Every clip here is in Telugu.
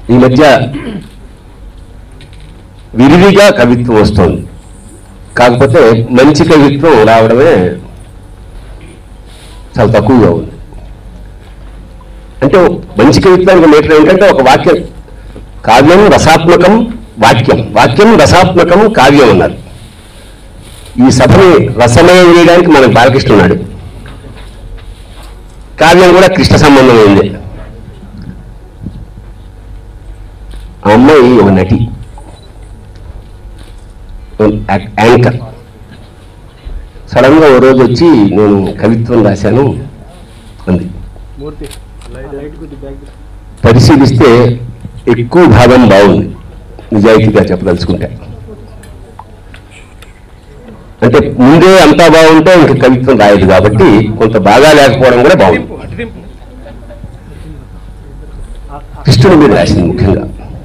ఈ మధ్య విరివిగా కవిత్వం వస్తుంది కాకపోతే మంచి కవిత్వం రావడమే చాలా తక్కువగా ఉంది అంటే మంచి కవిత్వానికి మీటర్ ఏంటంటే ఒక వాక్యం కావ్యం రసాత్మకం వాక్యం వాక్యం రసాత్మకం కావ్యం అన్నారు ఈ సభని రసమయం చేయడానికి మనకు బాలకృష్ణ ఉన్నాడు కావ్యం కూడా కృష్ణ సంబంధమైంది ఆ అమ్మాయి ఒక నటి యాక్- యాంకర్ సడన్ గా ఓ రోజు వచ్చి నేను కవిత్వం రాశాను అంది మూర్తి లైట్ కొద్ది బ్యాగ్ పరిశీలిస్తే ఎక్కువ భాగం బాగుంది నిజాయితీగా చెప్పదలుచుకుంటే అంటే ముందే అంతా బాగుంటే ఇంక కవిత్వం రాయదు కాబట్టి కొంత బాగా లేకపోవడం కూడా బాగుంది కృష్ణుడి మీద రాసింది ముఖ్యంగా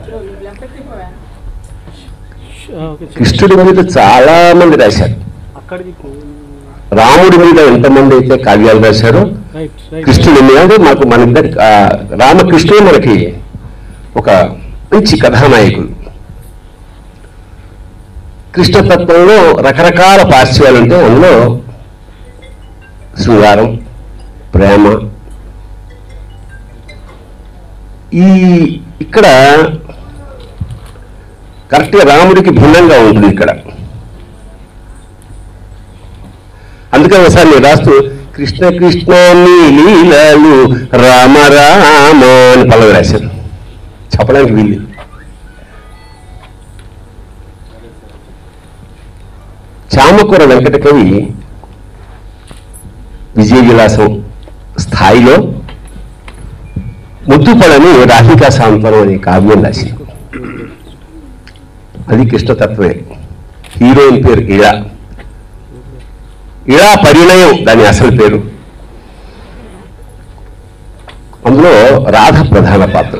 కృష్ణుడి మీద చాలా మంది రాశారు అక్కడికి రాముడి మీద ఎంతమంది అయితే కావ్యాలు రాశారో రైట్ రైట్ కృష్ణుడి మీద మాకు మన ఇద్దరి ఆ, రామకృష్ణుడు మనకి ఒక మంచి కథానాయకుడు కృష్ణతత్వంలో రకరకాల పార్శ్వాలు ఉంటే అందులో శృంగారం ప్రేమ ఈ ఇక్కడ కరెక్ట్గా రాముడికి భిన్నంగా ఉంటుంది ఇక్కడ అందుకని ఒకసారి నేను రాస్తూ కృష్ణ కృష్ణ నీ లీలలు రామ రామ అని పల్లవి రాశాను చెప్పడానికి వీలు చామకూర వెంకట కవి విజయ విలాసం స్థాయిలో ముద్దుపడని రాధికా సాంతనం అనే కావ్యం రాసింది అది కృష్ణతత్వమే హీరోయిన్ పేరు ఇళ ఇళా పరిణయం దాని అసలు పేరు అందులో రాధ ప్రధాన పాత్ర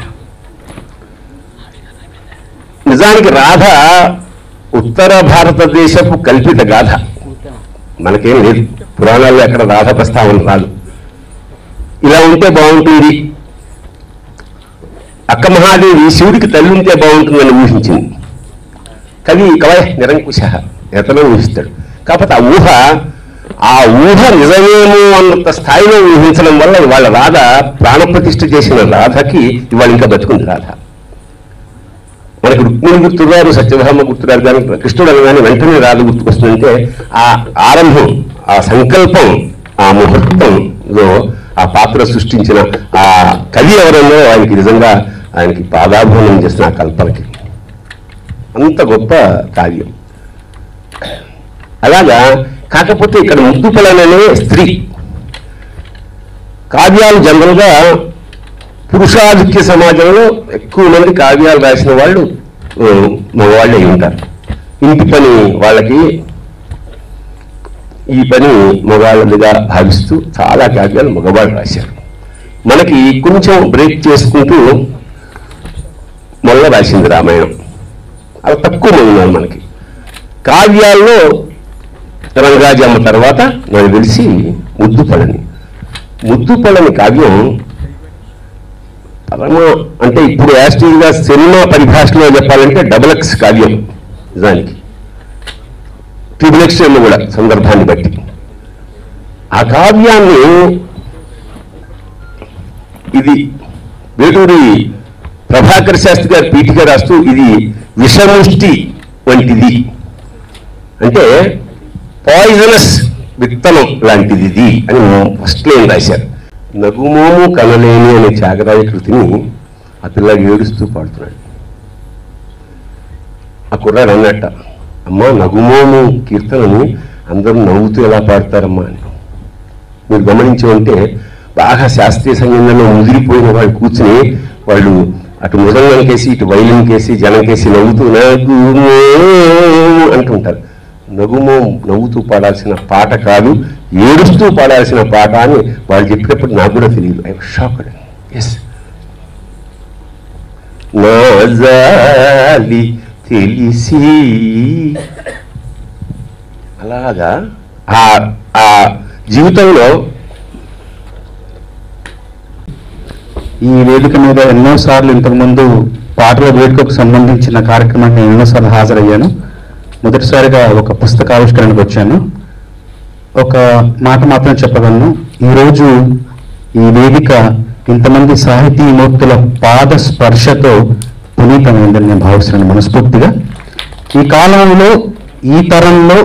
నిజానికి రాధ ఉత్తర భారతదేశపు కల్పిత గాథ మనకేం లేదు పురాణాల్లో ఎక్కడ రాధ ప్రస్తావన రాదు ఇలా ఉంటే బాగుంటుంది అక్క మహాదేవి శివుడికి తల్లి ఉంటే బాగుంటుందని ఊహించింది కవి కవయ నిరంకుశ ఎతనో ఊహిస్తాడు కాకపోతే ఆ ఊహ ఆ ఊహ నిజమేమో అన్నంత స్థాయిలో ఊహించడం వల్ల ఇవాళ రాధ ప్రాణప్రతిష్ఠ చేసిన రాధకి ఇవాళ ఇంకా బతుకుంది రాధ మనకి రుక్మిణి గుర్తురారు సత్యభామ గుర్తురారు కానీ కృష్ణుడు అనగానే వెంటనే రాధ గుర్తుకొస్తుందంటే ఆ ఆరంభం ఆ సంకల్పం ఆ ముహూర్తంలో ఆ పాత్ర సృష్టించిన ఆ కవి ఎవరన్నో ఆయనకి నిజంగా ఆయనకి పాదాభరణం చేసిన ఆ కల్పనకి అంత గొప్ప కావ్యం అలాగా కాకపోతే ఇక్కడ ముద్దుపలననే స్త్రీ కావ్యాలు జనరల్గా పురుషాధిక్య సమాజంలో ఎక్కువ మంది కావ్యాలు రాసిన వాళ్ళు ఆ, మగవాళ్ళు అయి ఉంటారు ఇంటి పని వాళ్ళకి ఈ పని మగవాళ్ళదిగా భావిస్తూ చాలా కావ్యాలు మగవాళ్ళు రాశారు మనకి కొంచెం బ్రేక్ చేసుకుంటూ మొల్ల రాసింది రామాయణం అవి తక్కువ మంది ఉన్నారు మనకి కావ్యాల్లో రంగాజమ్మ తర్వాత నాకు తెలిసి ముద్దుపడని ముద్దుపడని కావ్యం పరమ అంటే ఇప్పుడు యాస్టీగా సినిమా పరిభాషలో చెప్పాలంటే డబుల్ ఎక్స్ కావ్యం నిజానికి ట్రిపుల్ ఎక్స్ ఏమో కూడా సందర్భాన్ని బట్టి ఆ కావ్యాన్ని ఇది వేటూరి ప్రభాకర్ శాస్త్రి గారు పీఠిక రాస్తూ ఇది విషముష్టి వంటిది అంటే పాయిజనస్ విత్తనం లాంటిది ఇది అని ఫస్ట్ లైన్ రాశారు నగుమోము కనలేని అనే త్యాగరాజ కృతిని ఆ పిల్లలు ఏడుస్తూ పాడుతున్నాడు ఆ కుర్రాడు అన్నట్ట అమ్మా నగుమోము కీర్తనని అందరూ నవ్వుతూ ఎలా పాడతారమ్మా అని మీరు గమనించి ఉంటే బాగా శాస్త్రీయ సంగీతంలో ముదిరిపోయిన వాళ్ళు కూర్చుని వాళ్ళు అటు మృదంగం కేసి ఇటు వైలిన్ కేసి జనం కేసి నవ్వుతూ నగుమో అంటుంటారు నగుమో నవ్వుతూ పాడాల్సిన పాట కాదు ఏడుస్తూ పాడాల్సిన పాట అని వాళ్ళు చెప్పినప్పుడు నాకు కూడా తెలియదు ఐ షాక్డ్ ఎస్ నాజాలి తెలిసి అలాగా ఆ ఆ జీవితంలో ఈ వేదిక మీద ఎన్నోసార్లు ఇంతకుముందు పాటల వేడుకకు సంబంధించిన కార్యక్రమాన్ని నేను ఎన్నోసార్లు హాజరయ్యాను మొదటిసారిగా ఒక పుస్తక ఆవిష్కరణకు వచ్చాను ఒక మాట మాత్రం చెప్పగలను ఈరోజు ఈ వేదిక ఇంతమంది సాహితీ మూర్తుల పాద స్పర్శతో పునీతమైందని నేను భావిస్తున్నాను మనస్ఫూర్తిగా ఈ కాలంలో ఈ తరంలో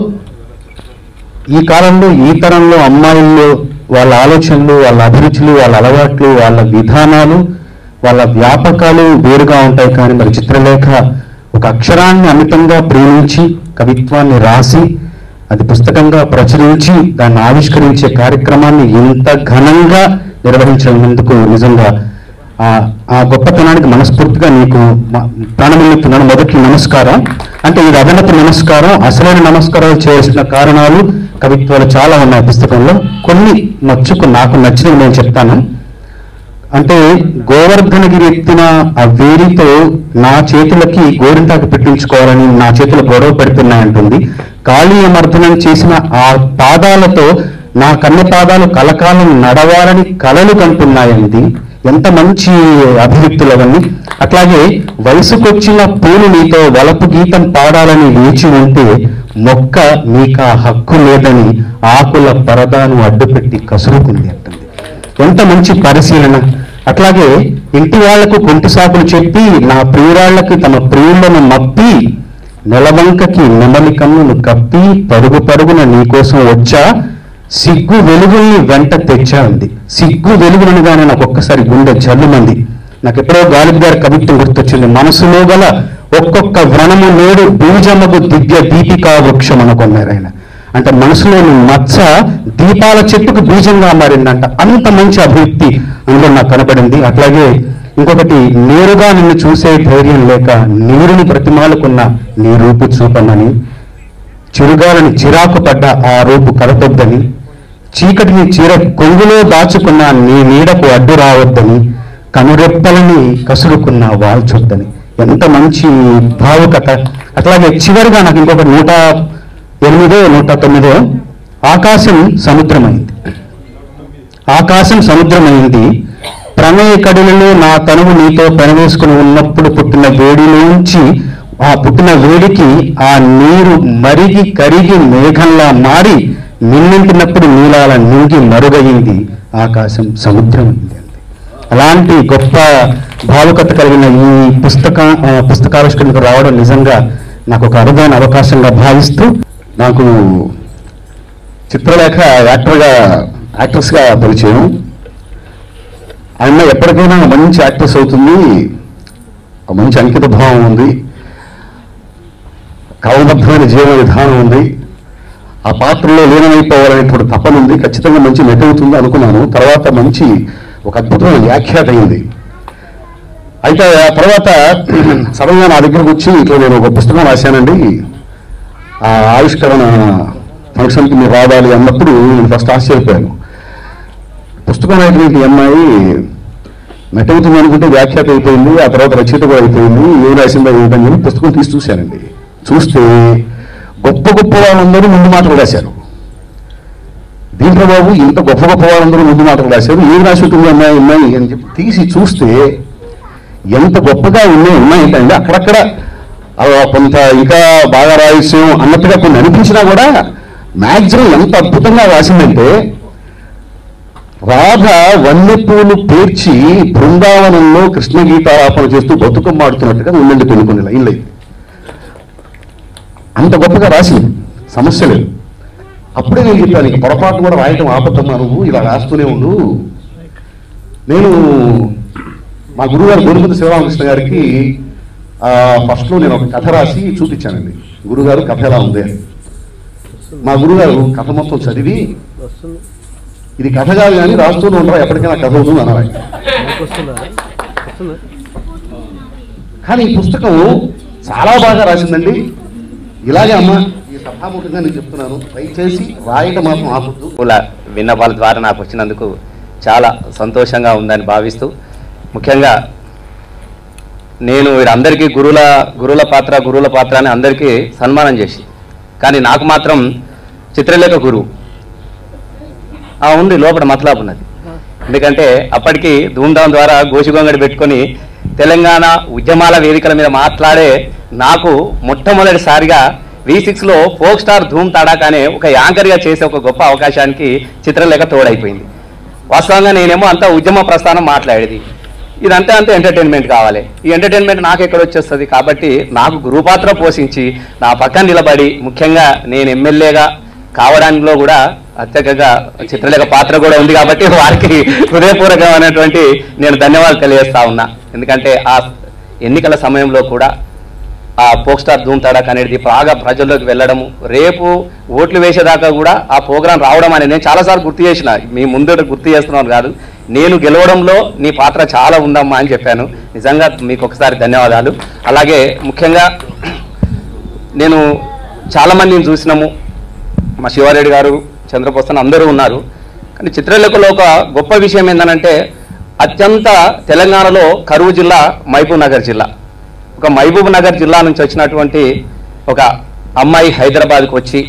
ఈ కాలంలో ఈ తరంలో అమ్మాయిల్లో వాళ్ళ ఆలోచనలు వాళ్ళ అభిరుచులు వాళ్ళ అలవాట్లు వాళ్ళ విధానాలు వాళ్ళ వ్యాపకాలు వేరుగా ఉంటాయి కానీ మరి చిత్రలేఖ ఒక అక్షరాన్ని అమితంగా ప్రేమించి కవిత్వాన్ని రాసి అది పుస్తకంగా ప్రచురించి దాన్ని ఆవిష్కరించే కార్యక్రమాన్ని ఇంత ఘనంగా నిర్వహించినందుకు నిజంగా ఆ- ఆ గొప్పతనానికి మనస్ఫూర్తిగా నీకు మ- ప్రాణమిల్లుతున్నాను మొదటి నమస్కారం అంటే ఇది అదనపు నమస్కారం అసలైన నమస్కారాలు చేయాల్సిన కారణాలు కవిత్వాలు చాలా ఉన్నాయి పుస్తకంలో కొన్ని నచ్చుకు నాకు నచ్చినవి నేను చెప్తాను అంటే గోవర్ధనగిరి ఎత్తిన ఆ వేలితో నా చేతులకి గోరింటాకు పెట్టించుకోవాలని నా చేతులు గొడవ పెడుతున్నాయంటుంది కాళీయ మర్దనం చేసిన ఆ పాదాలతో నా కన్నె పాదాలు కలకాలం నడవాలని కలలు కంటున్నాయండి ఎంత మంచి అభివ్యక్తులు అవన్నీ అట్లాగే వయసుకొచ్చిన పూలు నీతో వలపు గీతం పాడాలని వేచి ఉంటే మొక్క నీకా హక్కు లేదని ఆకుల పరదాను అడ్డుపెట్టి కసురుకుంది అంటుంది ఎంత మంచి పరిశీలన అట్లాగే ఇంటి వాళ్లకు కొంటి సాకులు చెప్పి నా ప్రియురాళ్లకి తమ ప్రియులను మప్పి నెలవంకకి నెమలి కన్నును కప్పి పరుగు పరుగున నీకోసం వచ్చా సిగ్గు వెలుగుల్ని వెంట తెచ్చా ఉంది సిగ్గు వెలుగునగానే నాకు ఒక్కసారి గుండె జల్లుమంది నాకు ఎప్పుడో గాలిబ్ గారి కవిత్వం గుర్తొచ్చింది మనసులో గల ఒక్కొక్క వ్రణము నేడు బీజమగు దివ్య దీపికా వృక్షం అనుకున్నారు ఆయన అంటే మనసులోని మచ్చ దీపాల చెట్టుకు బీజంగా మారిందంట అంత మంచి అభివృద్ధి అందులో నాకు కనపడింది అట్లాగే ఇంకొకటి నేరుగా నిన్ను చూసే ధైర్యం లేక నీరుని ప్రతిమాలకున్న నీ రూపు చూపమని చిరుగాలని చిరాకు పడ్డ ఆ రూపు కడతొద్దని చీకటిని చీర కొంగులో దాచుకున్న నీ నీడకు అడ్డు రావద్దని కనురెప్పలని కసురుకున్న వాల్చొద్దని ఎంత మంచి భావుకత అట్లాగే చివరిగా నాకు ఇంకొక నూట ఎనిమిదో నూట తొమ్మిదో ఆకాశం సముద్రమైంది ఆకాశం సముద్రమైంది ప్రణయ కడులలో నా తనువు నీతో పెనవేసుకుని ఉన్నప్పుడు పుట్టిన వేడిలోంచి ఆ పుట్టిన వేడికి ఆ నీరు మరిగి కరిగి మేఘంలా మారి నిన్నింటినప్పుడు నీలాల నింగి మరుగయింది ఆకాశం సముద్రమైంది అంది అలాంటి గొప్ప భావుకత కలిగిన ఈ పుస్తక ఆ, పుస్తకావిష్కరణకు రావడం నిజంగా నాకు ఒక అరుదైన అవకాశంగా భావిస్తూ నాకు చిత్రలేఖ యాక్టర్గా యాక్ట్రెస్గా పరిచయం ఆయన ఎప్పటికైనా మంచి యాక్ట్రెస్ అవుతుంది ఒక మంచి అంకిత భావం ఉంది క్రమబద్ధమైన జీవన విధానం ఉంది ఆ పాత్రలో లీనమైపోవాలనేటువంటి తపన ఉంది ఖచ్చితంగా మంచి నటి అవుతుంది అనుకున్నాను తర్వాత మంచి ఒక అద్భుతమైన వ్యాఖ్యాత అయింది అయితే ఆ తర్వాత సడన్గా నా దగ్గరకు వచ్చి ఇట్లా నేను ఒక పుస్తకం రాశానండి ఆ ఆవిష్కరణ ఫంక్షన్కి మీరు రావాలి అన్నప్పుడు నేను ఫస్ట్ ఆశ్చర్యపోయాను పుస్తకం రాయటువంటి ఈ అమ్మాయి నటవుతుంది అనుకుంటే వ్యాఖ్యాత అయిపోయింది ఆ తర్వాత రచయిత కూడా అయిపోయింది ఏం రాసిందో ఏంటని చెప్పి పుస్తకం తీసి చూశానండి చూస్తే గొప్ప గొప్ప వాళ్ళందరూ ముందు మాటలు రాశారు దీంట్లో బాబు ఇంత గొప్ప గొప్ప వాళ్ళందరూ ముందు మాటలు రాశారు ఏం రాసి ఉంటుంది అమ్మాయి అమ్మాయి అని చెప్పి తీసి చూస్తే ఎంత గొప్పగా ఉన్నాయి ఉన్నాయంటే అక్కడక్కడ ఆ కొంత ఇంకా బాగా రాయసం అన్నట్టుగా కొన్ని అనిపించినా కూడా మ్యాక్సిమం ఎంత అద్భుతంగా రాసిందంటే రాధ వన్యపూలు పేర్చి బృందావనంలో కృష్ణ గీతాలాపన చేస్తూ బతుకమ్మ ఆడుతున్నట్టుగా ఉండండి కొన్ని కొన్ని లైన్లు అయితే అంత గొప్పగా రాసింది సమస్య లేదు అప్పుడే నేను చెప్పాను ఇక పొరపాటు కూడా రాయటం ఆపద్దమ్మా నువ్వు ఇలా రాస్తూనే ఉండు నేను మా గురుగారు గోరుపతి శివరామకృష్ణ గారికి ఆ, ఫస్ట్లో నేను ఒక కథ రాసి చూపించానండి గురుగారు కథ ఎలా ఉంది అని. మా గురుగారు కథ మొత్తం చదివి వస్తుంది ఇది కథ కాదు కానీ రాస్తూనే ఉండరా ఎప్పటికైనా కథ అవుతుంది అన్నారు ఆయన. నాకు వస్తుందా వస్తుందా కానీ ఈ పుస్తకం చాలా బాగా రాసిందండి ఇలాగే అమ్మా ఈ సభాముఖంగా నేను చెప్తున్నాను దయచేసి రాయటం మాత్రం ఆపొద్దు పూల విన్నపాల ద్వారా నాకు వచ్చినందుకు చాలా సంతోషంగా ఉందని భావిస్తూ ముఖ్యంగా నేను వీరందరికీ గురువుల గురువుల పాత్ర గురువుల పాత్ర అని అందరికీ సన్మానం చేసి కానీ నాకు మాత్రం చిత్రలేఖ గురువు ఆ ఉంది లోపల మతలాపు ఉన్నది ఎందుకంటే అప్పటికి ధూమ్ధాం ద్వారా గోషిగొంగడి పెట్టుకొని తెలంగాణ ఉద్యమాల వేదికల మీద మాట్లాడే నాకు మొట్టమొదటిసారిగా వి సిక్స్లో ఫోక్ స్టార్ ధూమ్ తడాక్ అనే ఒక యాంకర్గా చేసే ఒక గొప్ప అవకాశానికి చిత్రలేఖ తోడైపోయింది వాస్తవంగా నేనేమో అంత ఉద్యమ ప్రస్థానం మాట్లాడేది ఇదంతా అంతా ఎంటర్టైన్మెంట్ కావాలి ఈ ఎంటర్టైన్మెంట్ నాకు ఎక్కడ వచ్చేస్తుంది కాబట్టి నాకు గురుపాత్ర పోషించి నా పక్కన నిలబడి ముఖ్యంగా నేను ఎమ్మెల్యేగా కావడంలో కూడా అత్యధికంగా చిత్రలేఖ పాత్ర కూడా ఉంది కాబట్టి వారికి హృదయపూర్వకమైనటువంటి నేను ధన్యవాదాలు తెలియజేస్తా ఉన్నా ఎందుకంటే ఆ ఎన్నికల సమయంలో కూడా ఆ పోక్ స్టార్ ధూమ్ తడాక్ అనేది బాగా ప్రజల్లోకి వెళ్ళడము రేపు ఓట్లు వేసేదాకా కూడా ఆ ప్రోగ్రాం రావడం అనేది నేను చాలాసార్లు గుర్తు చేసిన మీ ముందు గుర్తు చేస్తున్నాను కాదు నేను గెలవడంలో నీ పాత్ర చాలా ఉందమ్మా అని చెప్పాను నిజంగా మీకు ఒకసారి ధన్యవాదాలు అలాగే ముఖ్యంగా నేను చాలామందిని చూసినాము మా శివారెడ్డి గారు చంద్రపోసన్ అందరూ ఉన్నారు కానీ చిత్రలేఖలో ఒక గొప్ప విషయం ఏంటంటే అత్యంత తెలంగాణలో కరువు జిల్లా మహబూబ్ నగర్ జిల్లా ఒక మహబూబ్ నగర్ జిల్లా నుంచి వచ్చినటువంటి ఒక అమ్మాయి హైదరాబాద్కి వచ్చి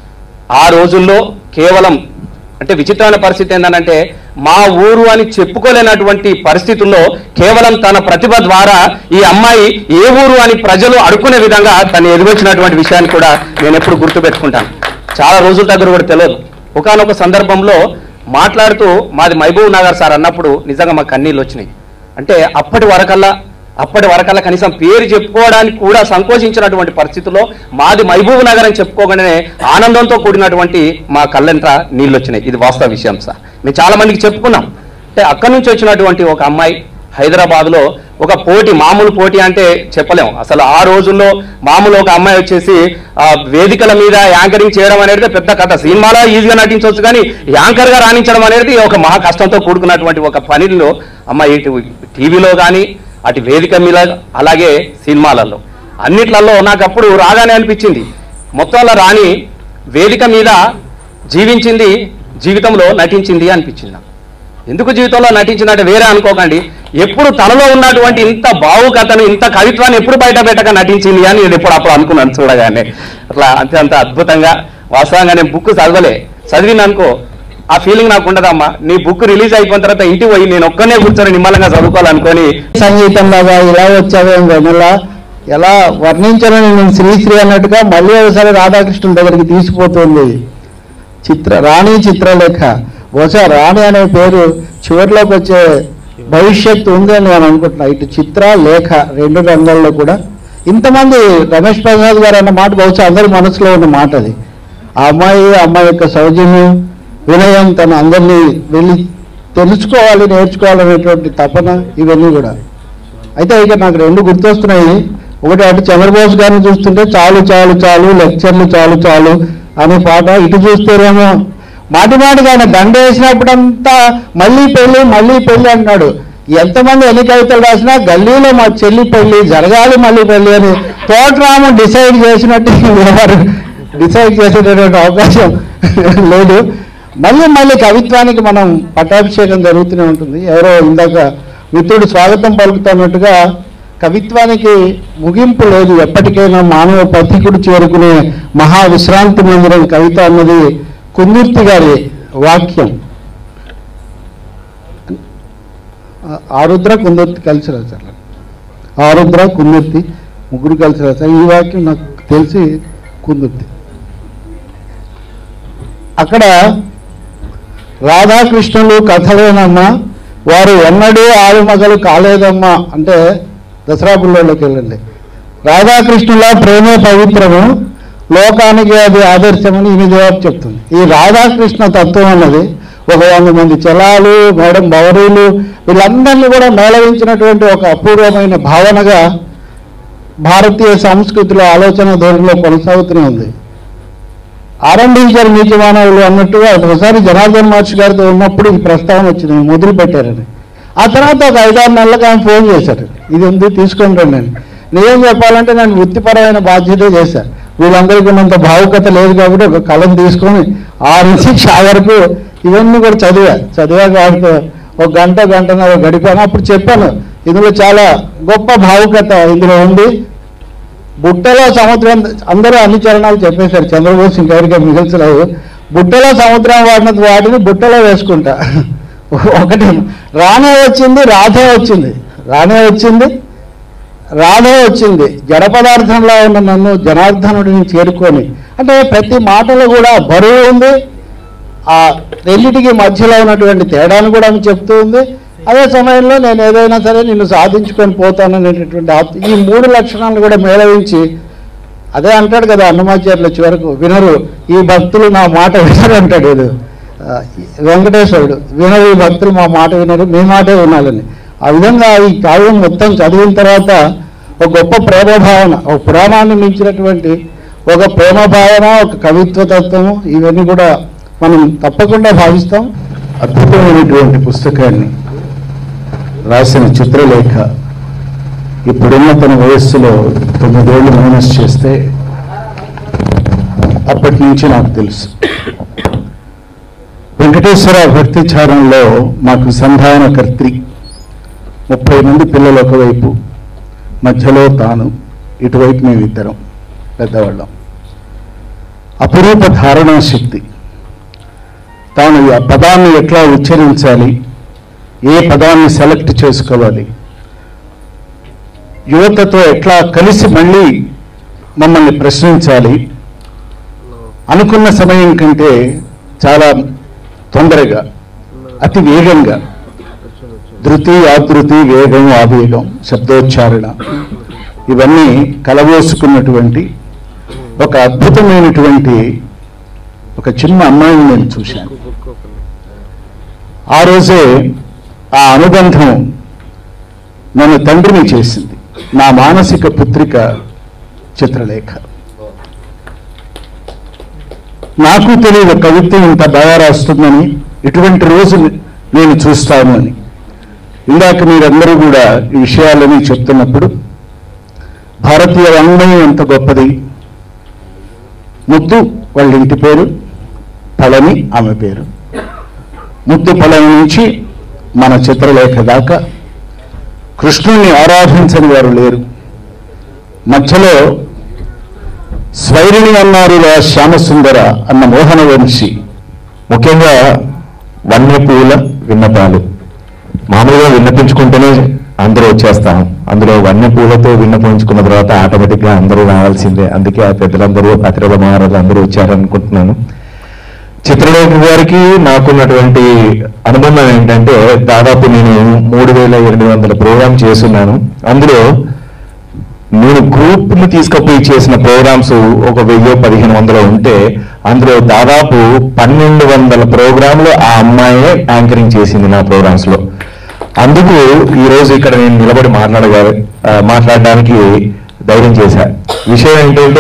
ఆ రోజుల్లో కేవలం అంటే విచిత్రమైన పరిస్థితి ఏంటంటే మా ఊరు అని చెప్పుకోలేనటువంటి పరిస్థితుల్లో కేవలం తన ప్రతిభ ద్వారా ఈ అమ్మాయి ఏ ఊరు అని ప్రజలు అడుక్కునే విధంగా తను ఎదిగొచ్చినటువంటి విషయాన్ని కూడా నేను ఎప్పుడు గుర్తుపెట్టుకుంటాను చాలా రోజుల దగ్గర కూడా తెలియదు ఒకనొక సందర్భంలో మాట్లాడుతూ మాది మహబూబ్ నగర్ సార్ అన్నప్పుడు నిజంగా మాకు కన్నీళ్ళు వచ్చినాయి అంటే అప్పటి వరకల్లా అప్పటి వరకల్లా కనీసం పేరు చెప్పుకోవడానికి కూడా సంకోచించినటువంటి పరిస్థితుల్లో మాది మహబూబ్ నగర్ అని చెప్పుకోగానే ఆనందంతో కూడినటువంటి మా కళ్ళెంట నీళ్ళు వచ్చినాయి ఇది వాస్తవ విషయం సార్ మేము చాలా మందికి చెప్పుకున్నాం అంటే అక్కడి నుంచి వచ్చినటువంటి ఒక అమ్మాయి హైదరాబాద్లో ఒక పోటీ మామూలు పోటీ అంటే చెప్పలేం అసలు ఆ రోజుల్లో మామూలు ఒక అమ్మాయి వచ్చేసి ఆ, వేదికల మీద యాంకరింగ్ చేయడం అనేది పెద్ద కథ సినిమాలో ఈజీగా నటించవచ్చు కానీ యాంకర్గా రాణించడం అనేది ఒక మహా కష్టంతో కూడుకున్నటువంటి ఒక పనిలో అమ్మాయి ఇటు టీవీలో కానీ అటు వేదిక మీద అలాగే సినిమాలలో అన్నిట్లలో నాకు అప్పుడు రాగానే అనిపించింది మొత్తంలో రాణి వేదిక మీద జీవించింది జీవితంలో నటించింది అనిపించింది నాకు ఎందుకు జీవితంలో నటించినట్టు వేరే అనుకోకండి ఎప్పుడు తనలో ఉన్నటువంటి ఇంత భావుకథను ఇంత కవిత్వాన్ని ఎప్పుడు బయట పెట్టక నటించింది అని నేను ఎప్పుడు అప్పుడు అనుకున్నాను చూడగానే అట్లా అంతే అంత అద్భుతంగా వాస్తవంగా నేను బుక్ చదవలే చదివిన అనుకో ఆ ఫీలింగ్ నాకు ఉండదమ్మా నీ బుక్ రిలీజ్ అయిపోయిన తర్వాత ఇంటికి పోయి నేను ఒక్కనే కూర్చొని నిమ్మలంగా చదువుకోవాలనుకొని సంగీతం లాగా ఇలా వచ్చావేం వెనుల ఎలా వర్ణించాలని నేను శ్రీశ్రీ అన్నట్టుగా మళ్ళీ ఒకసారి రాధాకృష్ణుల దగ్గరికి తీసుకుపోతుంది చిత్ర రాణి చిత్రలేఖ బహుశా రాణి అనే పేరు చివరిలోకి వచ్చే భవిష్యత్తు ఉంది అని నేను అనుకుంటున్నా ఇటు చిత్ర లేఖ రెండు రంగాల్లో కూడా ఇంతమంది రమేష్ ప్రసాద్ గారు అన్న మాట బహుశా అందరి మనసులో ఉన్న మాట అది ఆ అమ్మాయి ఆ అమ్మాయి యొక్క సౌజన్యం వినయం తన అందరినీ వెళ్ళి తెలుసుకోవాలి నేర్చుకోవాలనేటువంటి తపన ఇవన్నీ కూడా అయితే ఇక నాకు రెండు గుర్తొస్తున్నాయి ఒకటి అటు చంద్రబోస్ గారిని చూస్తుంటే చాలు చాలు చాలు లెక్చర్లు చాలు చాలు అనే పాట ఇటు చూస్తేనేమో మాటి మాటిగా ఆయన దండ వేసినప్పుడంతా మళ్ళీ పెళ్ళి మళ్ళీ పెళ్ళి అంటున్నాడు ఎంతమంది ఎన్ని కవితలు రాసినా గల్లీలో మా చెల్లి పెళ్ళి జరగాలి మళ్ళీ పెళ్ళి అని తోటరాము డిసైడ్ చేసినట్టు ఎవరు డిసైడ్ చేసేటటువంటి అవకాశం లేదు మళ్ళీ మళ్ళీ కవిత్వానికి మనం పట్టాభిషేకం జరుగుతూనే ఉంటుంది ఎవరో ఇందాక మిత్రుడు స్వాగతం పలుకుతున్నట్టుగా కవిత్వానికి ముగింపు లేదు ఎప్పటికైనా మానవ పథికుడు చేరుకునే మహా విశ్రాంతి మందిరం కవిత అన్నది కుందుర్తి గారి వాక్యం ఆ- ఆరుద్ర కుందుర్తి కలిసి రాశారు ఆరుద్ర కుందుర్తి ముగ్గురు కలిసి రాశారు ఈ వాక్యం నాకు తెలిసి కుందుర్తి అక్కడ రాధాకృష్ణులు కథలేనమ్మా వారు ఎన్నడూ ఆలుమగలు కాలేదమ్మా అంటే దసరా పుల్లోకి వెళ్ళండి రాధాకృష్ణుల ప్రేమే పవిత్రము లోకానికి అది ఆదర్శమని ఈమె జవాబు చెప్తుంది ఈ రాధాకృష్ణ తత్వం అన్నది ఒక వంద మంది చలాలు మేడం బవరీలు వీళ్ళందరినీ కూడా మేళవించినటువంటి ఒక అపూర్వమైన భావనగా భారతీయ సంస్కృతిలో ఆలోచన ధోరణిలో కొనసాగుతూనే ఉంది ఆరంభించారు నీతి మానవులు అన్నట్టుగా ఒకసారి జనార్దన్ మహర్షి గారితో ఉన్నప్పుడు ఈ ప్రస్తావన వచ్చింది మొదలు పెట్టారని ఆ తర్వాత ఒక ఐదారు నెలలకు ఆయన ఫోన్ చేశారు ఇది ఉంది తీసుకొని రండి అని నిజం చెప్పాలంటే నేను వృత్తిపరమైన బాధ్యత చేశాను వీళ్ళందరికీ ఉన్నంత భావుకత లేదు కాబట్టి ఒక కలం తీసుకొని ఆరు నుంచి ఆ వరకు ఇవన్నీ కూడా చదివా చదివాక వాడితో ఒక గంట గంటన్నర గడిపాను అప్పుడు చెప్పాను ఇందులో చాలా గొప్ప భావుకత ఇందులో ఉంది బుట్టలో సముద్రం అందరూ అన్ని చరణాలు చెప్పేశారు చంద్రబోస్ ఇంకెవరికీ మిగిల్చలేదు బుట్టలో సముద్రం వాడిన వాటిని బుట్టలో వేసుకుంటా ఒకటి రానే వచ్చింది రాధే వచ్చింది రానే వచ్చింది రాధే వచ్చింది జడ పదార్థంలో ఉన్న నన్ను జనార్దనుడిని చేరుకొని అంటే ప్రతి మాటలో కూడా బరువు ఉంది ఆ రెండింటికి మధ్యలో ఉన్నటువంటి తేడాను కూడా ఆమె చెప్తూ ఉంది అదే సమయంలో నేను ఏదైనా సరే నిన్ను సాధించుకొని పోతాననేటటువంటి ఆప్- ఈ మూడు లక్షణాలను కూడా మేళవించి అదే అంటాడు కదా అన్నమాచార్యుల చివరకు వినరు ఈ భక్తులు నా మాట వినరు అంటాడు ఇది ఆ, వెంకటేశ్వరుడు వినరు ఈ భక్తులు మా మాట వినరు మీ మాటే వినాలని ఆ విధంగా ఈ కావ్యం మొత్తం చదివిన తర్వాత ఒక గొప్ప ప్రేమ భావన ఒక పురాణాన్ని మించినటువంటి ఒక ప్రేమ భావన ఒక కవిత్వ తత్వము ఇవన్నీ కూడా మనం తప్పకుండా భావిస్తాం అద్భుతమైనటువంటి పుస్తకాన్ని రాసిన చిత్రలేఖ ఇప్పుడున్న తన వయస్సులో తొమ్మిదేళ్లు మైనస్ చేస్తే అప్పటి నుంచి నాకు తెలుసు వెంకటేశ్వర భక్తిచారంలో మాకు సంధానకర్త్రి ముప్పై మంది పిల్లలు ఒకవైపు మధ్యలో తాను ఇటువైపు మేమిద్దరం పెద్దవాళ్ళం అపురూప ధారణా శక్తి తాను ఆ పదాన్ని ఎట్లా ఉచ్చరించాలి ఏ పదాన్ని సెలెక్ట్ చేసుకోవాలి యువతతో ఎట్లా కలిసి మళ్ళీ మమ్మల్ని ప్రశ్నించాలి అనుకున్న సమయం కంటే చాలా తొందరగా అతి వేగంగా ధృతి ఆధృతి వేగం ఆవేగం శబ్దోచ్చారణ ఇవన్నీ కలబోసుకున్నటువంటి ఒక అద్భుతమైనటువంటి ఒక చిన్న అమ్మాయిని నేను చూశాను ఆ రోజే ఆ అనుబంధం నన్ను తండ్రిని చేసింది నా మానసిక పుత్రిక చిత్రలేఖ నాకు తెలియదు కవిత్వం ఇంత బాగా రాస్తుందని ఇటువంటి రోజు నేను చూస్తాను అని ఇందాక మీరందరూ కూడా ఈ విషయాలని చెప్తున్నప్పుడు భారతీయ వాంగ్మయం ఎంత గొప్పది ముద్దు వాళ్ళ ఇంటి పేరు పళని ఆమె పేరు ముద్దు పళని నుంచి మన చిత్రలేఖ దాకా కృష్ణుణ్ణి ఆరాధించని వారు లేరు మధ్యలో స్వైరిణి అన్నారు రా శ్యామసుందర అన్న మోహన వంశీ ముఖ్యంగా వన్యపూల విన్నపాలు మామూలుగా విన్నపించుకుంటేనే అందరూ వచ్చేస్తాం అందులో వన్యపూలతో విన్నపించుకున్న తర్వాత ఆటోమేటిక్ గా అందరూ రావాల్సిందే అందుకే ఆ పెద్దలందరూ పత్రిక మహారాజు అందరూ వచ్చారనుకుంటున్నాను చిత్రలేఖ గారికి నాకున్నటువంటి అనుబంధం ఏంటంటే దాదాపు నేను మూడు వేల ఎనిమిది వందల ప్రోగ్రామ్ చేస్తున్నాను అందులో నేను గ్రూప్ ని తీసుకుపోయి చేసిన ప్రోగ్రామ్స్ ఒక వెయ్యి పదిహేను వందలు ఉంటే అందులో దాదాపు పన్నెండు వందల ప్రోగ్రాంలు ఆ అమ్మాయే యాంకరింగ్ చేసింది నా ప్రోగ్రామ్స్ లో అందుకు ఈ రోజు ఇక్కడ నేను నిలబడి మాట్లాడగా ఆ, మాట్లాడడానికి ధైర్యం చేశా విషయం ఏంటంటే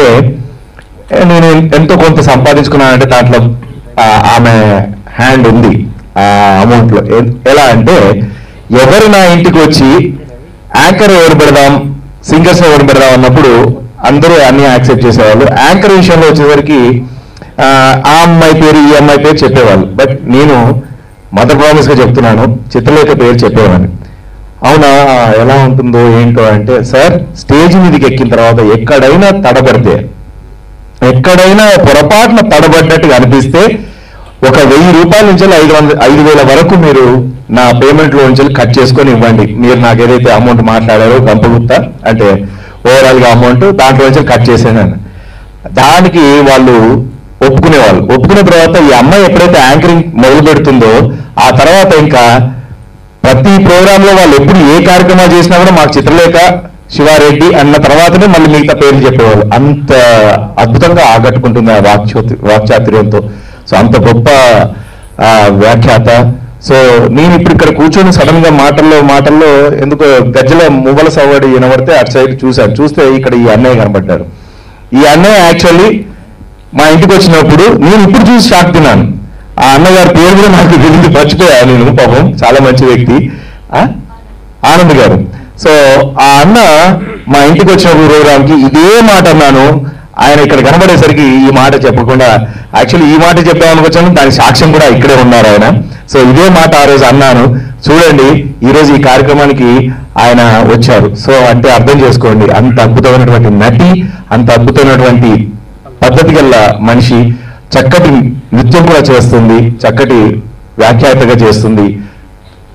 ఏ, నేను ఎంతో కొంత సంపాదించుకున్నానంటే దాంట్లో ఆ, ఆమె హ్యాండ్ ఉంది ఆ అమౌంట్ లో ఎ- ఎలా అంటే ఎవరు నా ఇంటికి వచ్చి యాంకర్ ఎవరు పెడదాం సింగర్స్ ఎవరు పెడదాం అన్నప్పుడు అందరూ అన్ని యాక్సెప్ట్ చేసేవాళ్ళు యాంకర్ విషయంలో వచ్చేసరికి ఆ, ఆ అమ్మాయి పేరు ఈ అమ్మాయి పేరు చెప్పేవాళ్ళు బట్ నేను మదర్ ప్రామిస్ గా చెప్తున్నాను చిత్రలేఖ పేరు చెప్పేవాడిని అవునా ఎలా ఉంటుందో ఏంటో అంటే సార్ స్టేజ్ మీదకి ఎక్కిన తర్వాత ఎక్కడైనా తడబడితే ఎక్కడైనా పొరపాటున తడబడ్డట్టుగా అనిపిస్తే ఒక వెయ్యి రూపాయల నుంచి ఐదు వంద ఐదు వేల వరకు మీరు నా పేమెంట్ లో నుంచి కట్ చేసుకొని ఇవ్వండి మీరు నాకు ఏదైతే అమౌంట్ మాట్లాడారో గంపగుప్తా అంటే ఓవరాల్ గా అమౌంట్ దాంట్లో నుంచి కట్ చేసాను అని. దానికి వాళ్ళు ఒప్పుకునేవాళ్ళు ఒప్పుకున్న తర్వాత ఈ అమ్మాయి ఎప్పుడైతే యాంకరింగ్ మొదలు పెడుతుందో ఆ తర్వాత ఇంకా ప్రతి ప్రోగ్రామ్ లో వాళ్ళు ఎప్పుడు ఏ కార్యక్రమాలు చేసినా కూడా మాకు చిత్రలేఖ శివారెడ్డి అన్న తర్వాతనే మళ్ళీ మిగతా పేర్లు చెప్పేవాళ్ళు అంత అద్భుతంగా ఆకట్టుకుంటుంది ఆ వాక్చోతి వాక్చాతుర్యంతో సో అంత గొప్ప ఆ, వ్యాఖ్యాత సో నేను ఇప్పుడు ఇక్కడ కూర్చొని సడన్ గా మాటల్లో మాటల్లో ఎందుకో గజ్జల మువ్వల సవ్వడి వినబడితే అటు సైడ్ చూశాను చూస్తే ఇక్కడ ఈ అన్నయ్య కనబడ్డారు ఈ అన్నయ్య యాక్చువల్లీ మా ఇంటికి వచ్చినప్పుడు నేను ఇప్పుడు చూసి షాక్ తిన్నాను ఆ అన్నగారి పేరు కూడా నాకు తెలియదు మర్చిపోయా నేను పాపం చాలా మంచి వ్యక్తి ఆ? ఆనంద్ గారు సో ఆ అన్న మా ఇంటికి వచ్చిన ప్రోగ్రామ్కి ఇదే మాట అన్నాను ఆయన ఇక్కడ కనబడేసరికి ఈ మాట చెప్పకుండా యాక్చువల్లీ ఈ మాట చెప్దామని వచ్చాను దాని సాక్ష్యం కూడా ఇక్కడే ఉన్నారు ఆయన సో ఇదే మాట ఆ రోజు అన్నాను చూడండి ఈ రోజు ఈ కార్యక్రమానికి ఆయన వచ్చారు సో అంటే అర్థం చేసుకోండి అంత అద్భుతమైనటువంటి నటి అంత అద్భుతమైనటువంటి పద్ధతి గల మనిషి చక్కటి నృత్యం కూడా చేస్తుంది చక్కటి వ్యాఖ్యాతగా చేస్తుంది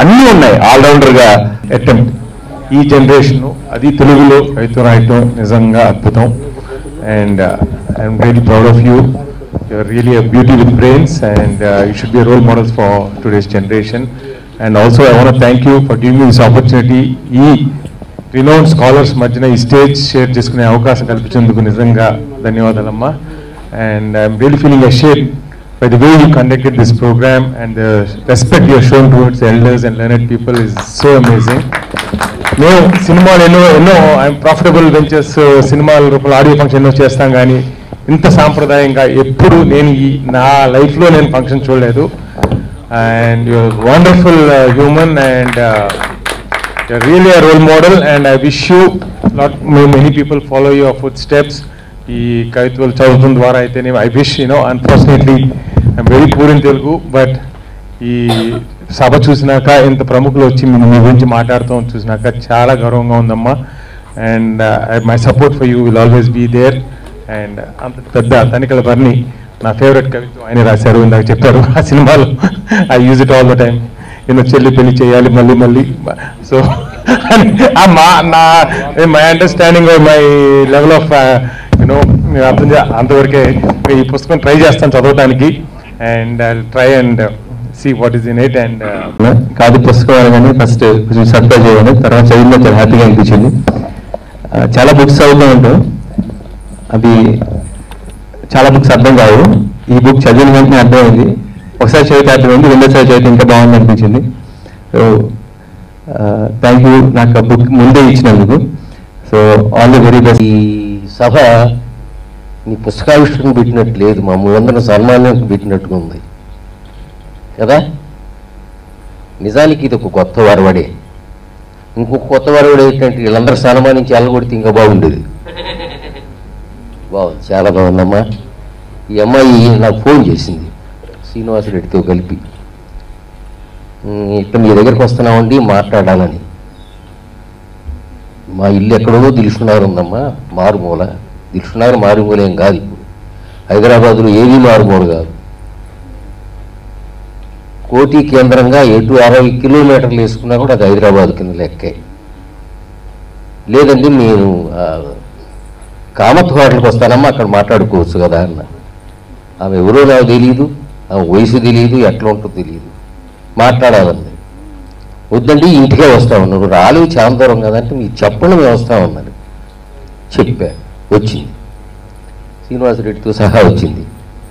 అన్నీ ఉన్నాయి ఆల్రౌండర్గా అటెంప్ట్ ఈ జనరేషన్ అది తెలుగులో రైతు రాయటం నిజంగా అద్భుతం and I'm really proud of you you're really a beauty with brains and you should be role models for today's generation and also I want thank you for giving this opportunity ఈ రినౌండ్ స్కాలర్స్ మధ్యన ఈ స్టేజ్ షేర్ చేసుకునే అవకాశం కల్పించేందుకు నిజంగా ధన్యవాదాలమ్మా and I'm really feeling ashamed by the way you conducted this program and the respect you have shown towards the elders and learned people is so amazing. మేము సినిమాలు ఎన్నో ఎన్నో ప్రాఫిటబుల్ వెంచర్స్ సినిమాల రూపంలో ఆడియో ఫంక్షన్ ఎన్నో చేస్తాం కానీ ఇంత సాంప్రదాయంగా ఎప్పుడు నేను ఈ నా లైఫ్లో నేను ఫంక్షన్ చూడలేదు and your wonderful human and really a role model and I wish you lot many people follow your foot steps ఈ కవిత్వాలు చదవడం ద్వారా అయితేనే I wish you know unfortunately I'm very poor in Telugu but ఈ సభ చూసినాక ఇంత ప్రముఖులు వచ్చి మీ మీ గురించి మాట్లాడతాం చూసినాక చాలా గౌరవంగా ఉందమ్మా and my support for you will always be there and అంత పెద్ద తనికల బర్ని నా ఫేవరెట్ కవిత్వం ఆయన రాశారు ఇందాక చెప్పారు ఆ సినిమాలో I use it all the time నేను చెల్లి పెళ్లి చేయాలి మళ్ళీ మళ్ళీ సో మా నా my understanding my level of you know అర్థం చే- అంతవరకే ఈ పుస్తకం ట్రై చేస్తాను చదవడానికి and I try and see what is in it and కాదు పుస్తకం అనగానే ఫస్ట్ కొంచెం సర్ప్రైజ్ అయ్యాను తర్వాత చదివిన చాలా హ్యాపీగా అనిపించింది ఆ, చాలా బుక్స్ చదువుతూ ఉంటాం అవి చాలా బుక్స్ అర్థం కావు ఈ బుక్ చదివిన వెంటనే అర్థమైంది ఒకసారి చదివితే అర్థమైంది రెండోసారి చదివితే ఇంకా బాగుంది అనిపించింది సో థ్యాంక్ యూ నాకు ఆ బుక్ ముందే ఇచ్చినందుకు so all the very best ఈ సభ నీ పుస్తకావిష్కరణ పెట్టినట్టు లేదు మా ముందర సన్మానానికి పెట్టినట్టుగా ఉంది కదా నిజానికి ఇది ఒక కొత్త వరవడే ఇంకొక కొత్త వరవడే ఏంటంటే వీళ్ళందరూ సన్మానించి ఎల్లగొడితే ఇంకా బాగుండేది బాగుంది చాలా బాగుందమ్మా ఈ అమ్మాయి నాకు ఫోన్ చేసింది శ్రీనివాసరెడ్డితో కలిపి "ఉమ్, ఇట్లా మీ దగ్గరికి వస్తున్నామండి మాట్లాడాలని మా ఇల్లు ఎక్కడో దిల్సునగర్ ఉందమ్మా మారుమూల దిల్సునగర్ మారుమూల ఏం కాదు ఇప్పుడు హైదరాబాద్లో ఏది మారుమూల కాదు కోటి కేంద్రంగా ఎటు అరవై కిలోమీటర్లు వేసుకున్నా కూడా అది హైదరాబాద్ కింద లెక్కే లేదండి నేను ఆ, కామత్ హోటల్కి వస్తానమ్మా అక్కడ మాట్లాడుకోవచ్చు కదా అన్న ఆమె ఎవరో నాకు తెలియదు ఆమె వయసు తెలియదు ఎట్లా ఉంటుందో తెలియదు మాట్లాడాలండి వద్దండి ఇంటికే వస్తామన్నారు రాలేవు చాలా దూరం కదంటే మీరు చెప్పండి మేము వస్తామన్నారు చెప్పా వచ్చింది శ్రీనివాసరెడ్డితో సహా వచ్చింది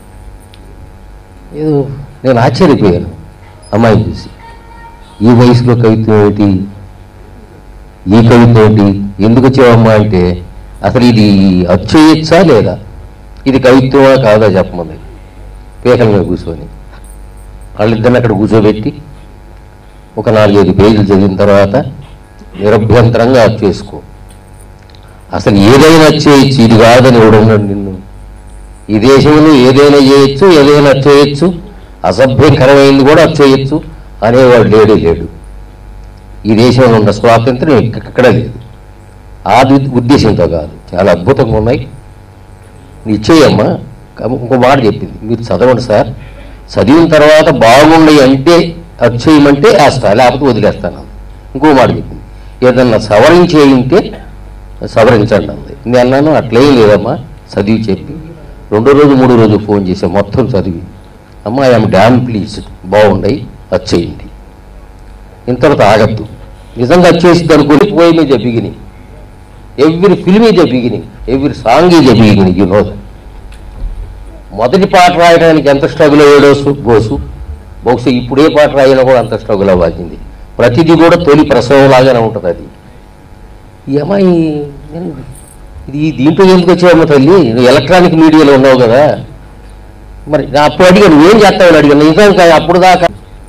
ఏదో నేను ఆశ్చర్యపోయాను అమ్మాయిని చూసి ఈ వయసులో కవిత్వం ఏంటి ఈ కవిత్వం ఏంటి ఎందుకు వచ్చావమ్మా అంటే అసలు ఇది అచ్చేయచ్చా లేదా ఇది కవిత్వమా కాదా చెప్పమంది పేకల మీద కూర్చొని వాళ్ళిద్దరిని అక్కడ కూర్చోబెట్టి ఒక నాలుగైదు పేజీలు చదివిన తర్వాత నిరభ్యంతరంగా అది చేసుకో అసలు ఏదైనా చేయొచ్చు ఇది కాదని ఎవడున్నాడు నిన్ను ఈ దేశంలో ఏదైనా చేయొచ్చు ఏదైనా చేయొచ్చు అసభ్యకరమైంది కూడా చేయొచ్చు అనేవాడు లేడే లేడు ఈ దేశంలో ఉన్న స్వాతంత్రం ఎక్కడ లేదు ఆ దు- ఉద్దేశంతో కాదు చాలా అద్భుతంగా ఉన్నాయి నిశ్చయమ్మా ఇంకో మాట చెప్పింది మీరు చదవండి సార్ చదివిన తర్వాత బాగున్నాయి అంటే అది చేయమంటే వేస్తా లేకపోతే వదిలేస్తాను ఇంకో మాట చెప్పింది ఏదన్నా సవరించే ఉంటే సవరించండి అంది నేను అన్నాను అట్లేం లేదమ్మా చదివి చెప్పి రెండో రోజు మూడో రోజు ఫోన్ చేసా మొత్తం చదివి అమ్మా ఐఎమ్ డ్యామ్ ప్లీజ్ బాగున్నాయి అది చేయండి ఇంతవరకు ఆగద్దు నిజంగా వచ్చేసింది అనుకుని పోయి మీద beginning every film is a beginning every song is a beginning you know మొదటి పాట రాయడానికి ఎంత స్ట్రగుల్ అయ్యాడో సు- బోసు బహుశా ఇప్పుడు ఏ పాట రాయినా కూడా అంత స్ట్రగుల్ అవ్వాల్సింది ప్రతిదీ కూడా తొలి ప్రసవం లాగానే ఉంటుంది అది ఈ అమ్మాయి నేను- ఇది దీంట్లో ఎందుకు వచ్చావమ్మ తల్లి నువ్వు ఎలక్ట్రానిక్ మీడియాలో ఉన్నావు కదా మరి నా అప్పుడు అడిగాను నువ్వేం చేస్తావని అడిగాను నిజం కాదు అప్పుడు దాకా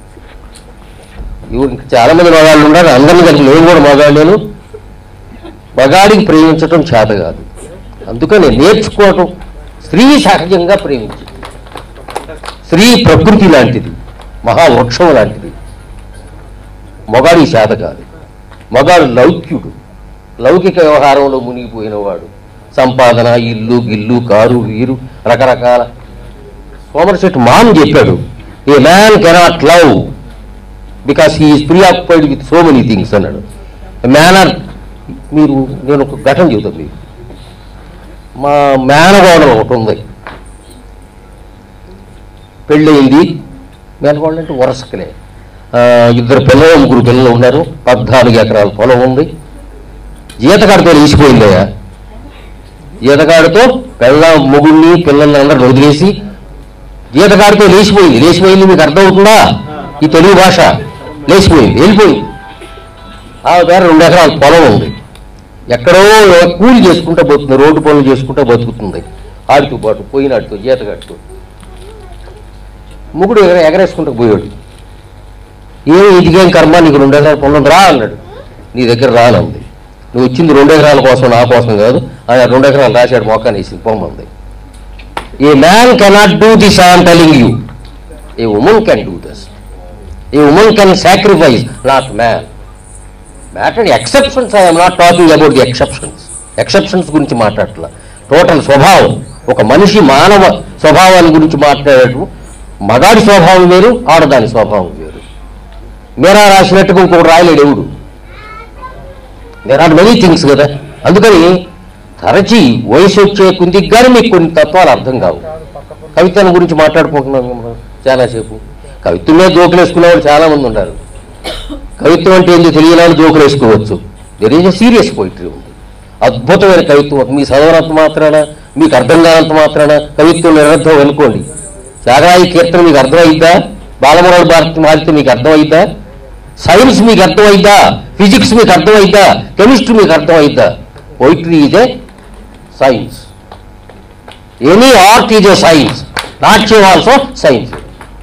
ఇవి ఇంకా చాలా మంది మగాళ్ళు ఉన్నారు అందరిని కలిసి నేను కూడా మగాళ్ళను మగాడికి ప్రేమించటం చేత కాదు అందుకని నేర్చుకోవటం స్త్రీ సహజంగా ప్రేమించు స్త్రీ ప్రకృతి లాంటిది మహావృక్షం లాంటిది మొగాడి చేత కాదు మగాడు లౌక్యుడు లౌకిక వ్యవహారంలో మునిగిపోయినవాడు సంపాదన ఇల్లు గిల్లు కారు వీరు రకరకాల సోమరశెట్టి మాన్ చెప్పాడు a man cannot love because he is preoccupied with so many things అన్నాడు మేనర్ మీరు నేను ఒక ఘటన చెబుతాను మీకు మా మేనగోడలు ఒకటి ఉంది పెళ్ళయింది మేనగోడలు అంటే వరసకలే ఆ, ఇద్దరు పిల్లలు ముగ్గురు పిల్లలు ఉన్నారు పద్నాలుగు ఎకరాల పొలం ఉంది జీతకాడితో లేచిపోయిందయ్యా జీతకాడితో పిల్ల మొగుడిని పిల్లల్ని అందరిని వదిలేసి జీతకాడితో లేచిపోయింది లేచిపోయింది మీకు అర్థమవుతుందా ఈ తెలుగు భాష లేచిపోయింది వెళ్ళిపోయింది ఆ పేరు రెండు ఎకరాల పొలం ఉంది ఎక్కడో కూలి చేసుకుంటూ బతుకుతుంది రోడ్డు పనులు చేసుకుంటూ బతుకుతుంది ఆడుతూ పాటు పోయినాడుతూ జీతగాడుతూ ముగుడు ఎగర ఎగరేసుకుంటూ పోయాడు ఏమి ఇదిగేం కర్మ నీకు రెండు ఎకరాల పొలం రా అన్నాడు నీ దగ్గర రానుంది నువ్వు ఇచ్చింది రెండు ఎకరాల కోసం నా కోసం కాదు ఆయన రెండు ఎకరాలు రాశాడు మొక్కని వేసింది పొమ్మంది a man cannot do this I'm telling you a woman can do this a woman can sacrifice not man matter exceptions I'm not talking about the exceptions exceptions గురించి మాట్లాడట్లా టోటల్ స్వభావం ఒక మనిషి మానవ స్వభావాన్ని గురించి మాట్లాడేటు మగాడి స్వభావం వేరు ఆడదాని స్వభావం వేరు మీరా రాసినట్టుగా ఇంకొకటి రాయలేడు ఎవడు దేర్ ఆర్ మెనీ థింగ్స్ కదా అందుకని తరచి వయసు వచ్చే కుందికి కానీ మీకు కొన్ని తత్వాలు అర్థం కావు కవితల గురించి మాట్లాడుకుంటున్నాం మనం చాలాసేపు కవిత్వం మీద జోకులు వేసుకునే వాళ్ళు చాలా మంది ఉంటారు కవిత్వం అంటే ఏంటో తెలియని వాళ్ళు జోకులు వేసుకోవచ్చు there is a serious poetry ఉంది అద్భుతమైన కవిత్వం మీ చదవనంత మాత్రాన మీకు అర్థం కానంత మాత్రాన కవిత్వం నిరర్థం అనుకోండి త్యాగరాయి కీర్తన మీకు అర్థమైద్దా బాలమురళి భారతి మారితే మీకు అర్థమైద్దా సైన్స్ మీకు అర్థమైద్దా ఫిజిక్స్ మీకు అర్థమైద్దా కెమిస్ట్రీ మీకు అర్థమైద్దా poetry is a science any art is a science నాట్యం ఆల్సో సైన్స్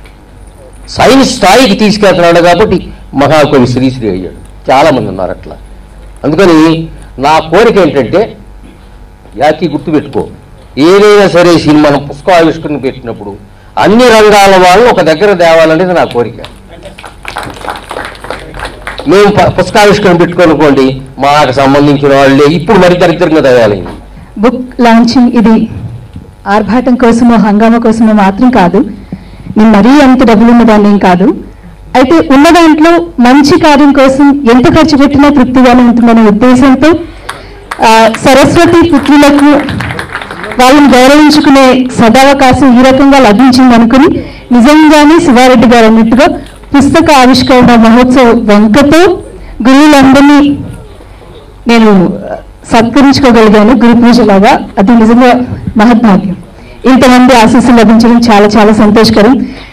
సైన్స్ స్థాయికి తీసుకెళ్తున్నాడు కాబట్టి మహాకవి శ్రీశ్రీ అయ్యాడు చాలామంది ఉన్నారు అట్లా అందుకని నా కోరిక ఏంటంటే యాకి గుర్తుపెట్టుకో ఏదైనా సరే సినిమా పుస్తక ఆవిష్కరణ పెట్టినప్పుడు అన్ని రంగాల వాళ్ళు ఒక దగ్గర తేవాలనేది నా కోరిక మేము ప- పుస్తకావిష్కరణ పెట్టుకోనుకోండి మాకు సంబంధించిన వాళ్ళే ఇప్పుడు మరి దరిద్రంగా తయారైంది బుక్ లాంచింగ్ ఇది ఆర్భాటం కోసమో హంగామా కోసమో మాత్రం కాదు నేను మరీ అంత డబ్బులు ఉన్నదాన్ని ఏం కాదు అయితే ఉన్న దాంట్లో మంచి కార్యం కోసం ఎంత ఖర్చు పెట్టినా తృప్తిగానే ఉంటుందనే ఉద్దేశంతో ఆ, సరస్వతి పుత్రులకు వాళ్ళని గౌరవించుకునే సదావకాశం ఈ రకంగా లభించింది అనుకుని నిజంగానే శివారెడ్డి గారు అన్నట్టుగా పుస్తక ఆవిష్కరణ మహోత్సవ వంకతో గురువులందరినీ నేను సత్కరించుకోగలిగాను గురు పూజలాగా అది నిజంగా మహద్భాగ్యం ఇంతమంది ఆశీస్సులు లభించడం చాలా చాలా సంతోషకరం